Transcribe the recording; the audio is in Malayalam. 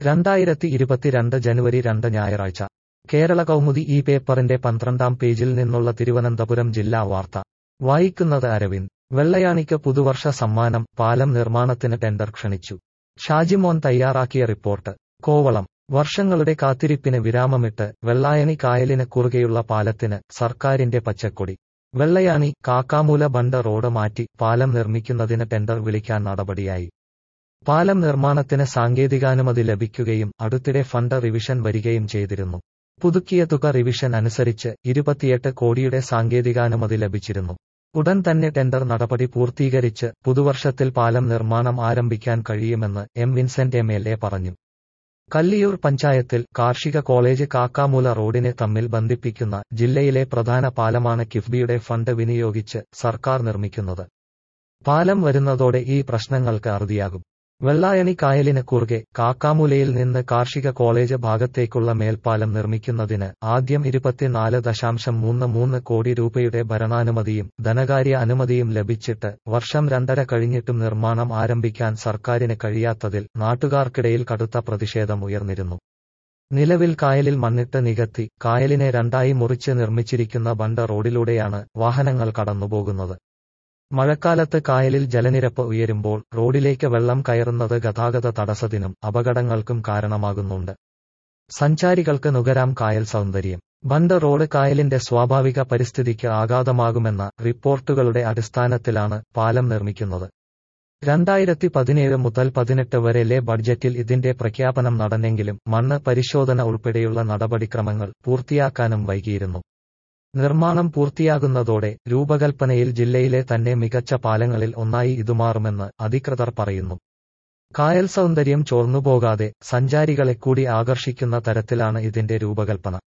രണ്ടായിരത്തി ഇരുപത്തിരണ്ട് ജനുവരി രണ്ട് ഞായറാഴ്ച കേരള കൗമുദി ഈ പേപ്പറിന്റെ പന്ത്രണ്ടാം പേജിൽ നിന്നുള്ള തിരുവനന്തപുരം ജില്ലാ വാർത്ത വായിക്കുന്നത് അരവിന്ദ് വെള്ളയാണിക്ക് പുതുവർഷ സമ്മാനം പാലം നിർമ്മാണത്തിന് ടെൻഡർ ക്ഷണിച്ചു ഷാജിമോൻ തയ്യാറാക്കിയ റിപ്പോർട്ട് കോവളം വർഷങ്ങളുടെ കാത്തിരിപ്പിന് വിരാമമിട്ട് വെള്ളായണി കായലിന് കുറുകെയുള്ള പാലത്തിന് സർക്കാരിന്റെ പച്ചക്കൊടി വെള്ളയാണി കാക്കാമൂല ബണ്ട് റോഡ് മാറ്റി പാലം നിർമ്മിക്കുന്നതിന് ടെൻഡർ വിളിക്കാൻ നടപടിയായി പാലം നിർമ്മാണത്തിന് സാങ്കേതികാനുമതി ലഭിക്കുകയും അടുത്തിടെ ഫണ്ട് റിവിഷൻ വരികയും ചെയ്തിരുന്നു പുതുക്കിയ തുക റിവിഷൻ അനുസരിച്ച് ഇരുപത്തിയെട്ട് കോടിയുടെ സാങ്കേതികാനുമതി ലഭിച്ചിരുന്നു ഉടൻ തന്നെ ടെൻഡർ നടപടി പൂർത്തീകരിച്ച് പുതുവർഷത്തിൽ പാലം നിർമ്മാണം ആരംഭിക്കാൻ കഴിയുമെന്ന് M Vincent M L A പറഞ്ഞു കല്ലിയൂർ പഞ്ചായത്തിൽ കാർഷിക കോളേജ് കാക്കാമൂല റോഡിനെ തമ്മിൽ ബന്ധിപ്പിക്കുന്ന ജില്ലയിലെ പ്രധാന പാലമാണ് കിഫ്ബിയുടെ ഫണ്ട് വിനിയോഗിച്ച് സർക്കാർ നിർമ്മിക്കുന്നത് പാലം വരുന്നതോടെ ഈ പ്രശ്നങ്ങൾക്ക് അറുതിയാകും വെള്ളായണി കായലിന് കുറുകെ കാക്കാമൂലയിൽ നിന്ന് കാർഷിക കോളേജ് ഭാഗത്തേക്കുള്ള മേൽപ്പാലം നിർമ്മിക്കുന്നതിന് ആദ്യം ഇരുപത്തിനാല് ദശാംശം മൂന്ന് മൂന്ന് കോടി രൂപയുടെ ഭരണാനുമതിയും ധനകാര്യ അനുമതിയും ലഭിച്ചിട്ട് വർഷം രണ്ടര കഴിഞ്ഞിട്ടും നിർമ്മാണം ആരംഭിക്കാൻ സർക്കാരിന് കഴിയാത്തതിൽ നാട്ടുകാർക്കിടയിൽ കടുത്ത പ്രതിഷേധം ഉയർന്നിരുന്നു നിലവിൽ കായലിൽ മണ്ണിട്ട് നികത്തി കായലിനെ രണ്ടായി മുറിച്ച് നിർമ്മിച്ചിരിക്കുന്ന ബണ്ട് റോഡിലൂടെയാണ് വാഹനങ്ങൾ കടന്നുപോകുന്നത് മഴക്കാലത്ത് കായലിൽ ജലനിരപ്പ് ഉയരുമ്പോൾ റോഡിലേക്ക് വെള്ളം കയറുന്നത് ഗതാഗത തടസ്സത്തിനും അപകടങ്ങൾക്കും കാരണമാകുന്നുണ്ട് സഞ്ചാരികൾക്ക് നുകരാം കായൽ സൗന്ദര്യം ബണ്ട് റോഡ് കായലിന്റെ സ്വാഭാവിക പരിസ്ഥിതിക്ക് ആഘാതമാകുമെന്ന റിപ്പോർട്ടുകളുടെ അടിസ്ഥാനത്തിലാണ് പാലം നിർമ്മിക്കുന്നത് രണ്ടായിരത്തി പതിനേഴ് മുതൽ പതിനെട്ട് വരെയിലെ ബഡ്ജറ്റിൽ ഇതിന്റെ പ്രഖ്യാപനം നടന്നെങ്കിലും മണ്ണ് പരിശോധന ഉൾപ്പെടെയുള്ള നടപടിക്രമങ്ങൾ പൂർത്തിയാക്കാനും വൈകിയിരുന്നു നിർമ്മാണം പൂർത്തിയാകുന്നതോടെ രൂപകൽപ്പനയിൽ ജില്ലയിലെ തന്നെ മികച്ച പാലങ്ങളിൽ ഒന്നായി ഇതുമാറുമെന്ന് അധികൃതർ പറയുന്നു കായൽ സൗന്ദര്യം ചോർന്നുപോകാതെ സഞ്ചാരികളെ കൂടി ആകർഷിക്കുന്ന തരത്തിലാണ് ഇതിന്റെ രൂപകൽപ്പന